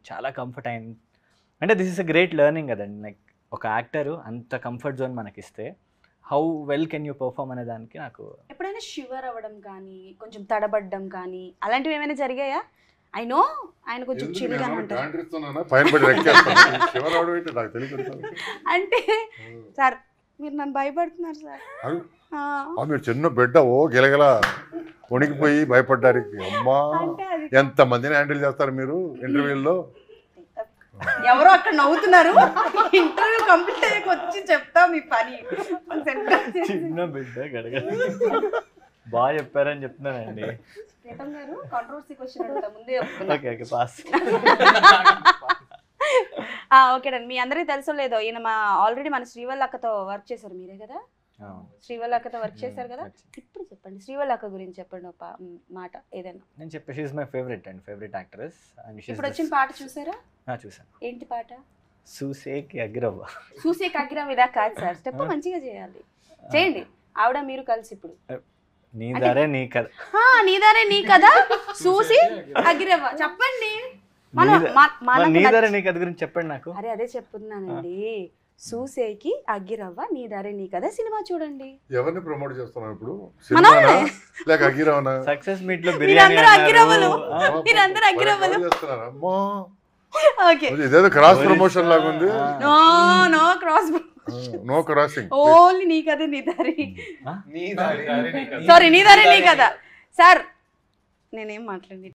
చాలా కంఫర్ట్ అయింది అంటే this is a great learning కదండి లైక్ ఒక యాక్టర్ అంత కంఫర్ట్ జోన్ మనకిస్తే how well can you perform అనే దానికి నాకు ఎప్పుడైనా షివర్ అవ్వడం కానీ కొంచెం తడబడ్డం కానీ అలాంటివి ఏమైనా జరిగాయా ఐ నో ఆయన కొంచెం ఎందుకు చిల్గా నేను ఉంటారు గాండ్రిస్తున్నానా? పైన పడి రెక్కేస్తాను శివరాడు ఏంటి నాకు తెలియదు అంటే సార్ మీరు నన్ను భయపడుతున్నారు సార్ అవి- ఆ, ఆ, మీరు చిన్న బిడ్డ ఓ గిలగిల వణికిపోయి భయపడ్డారు అమ్మా అంటే అది ఎంత మందిని హ్యాండిల్ చేస్తారు మీరు ఇంటర్వ్యూల్లో ఎవరో అక్కడ నవ్వుతున్నారు ఇంటర్వ్యూ కంప్లీట్ అయ్యాక వచ్చి చెప్తా మీ పని చిన్న బిడ్డ గడగ బాగా చెప్పారని చెప్తున్నానండి ప్రీతం గారు కాంట్రవర్సీ క్వశ్చన్ అడుగుతా ముందే చెప్తున్నా ఓకే ఓకే పాస్ ఆ, ఓకేనండి మీ అందరికీ తెలుసో లేదో ఈయన మా ఆల్రెడీ మన శ్రీవల్లి అక్కతో వర్క్ చేశారు మీరే కదా శ్రీవల్లి అక్కతో వర్క్ చేశారు కదా ఇప్పుడు చెప్పండి శ్రీవల్లి అక్క గురించి చెప్పండి ఒక పా- మ్, మాట ఏదైనా నేను చెప్పే she my favourite and favourite actress and ఇప్పుడు వచ్చిన పాట చూసారా చూసాను ఏంటి పాట సూసేకి అగ్రవ్వ చూసే కాకిరా విదా కాదు సార్ స్టెప్ మంచిగా చేయాలి చేయండి ఆవిడ మీరు కలిసి ఇప్పుడు నీ దారే నీ కథ ఆ, నీదారే నీ కదా చూసి అగిరవ్వ చెప్పండి మన నీద- మన- మనకు నీ దారే నచ్చ- నీ కథ గురించి చెప్పండి నాకు అరే అదే చెప్తున్నానండి సూసేకి అగ్గిరవ్వ నీ దారే నీ కదా సినిమా చూడండి ఎవరిని ప్రమోట్ చేస్తున్నాం ఇప్పుడు మనల్నే. సినిమానా? లేక అగిరావనా సక్సెస్ మీట్ లో బిర్యానీ మీరందరూ అగ్గిరవ్వలు. అన్నారు. ఆ, మీరందరూ అగ్గిరవ్వలు చేస్తున్నారు అమ్మా ఓకే ఇదేదో క్రాస్ ప్రమోషన్ లాగా ఉంది ఆ. No no cross no crossing only నీ కదా నీ దారి ఆ? నీ దారి నీ కథ. సారీ నీ దారే నీ కదా సార్ నేనేం మాట్లాడి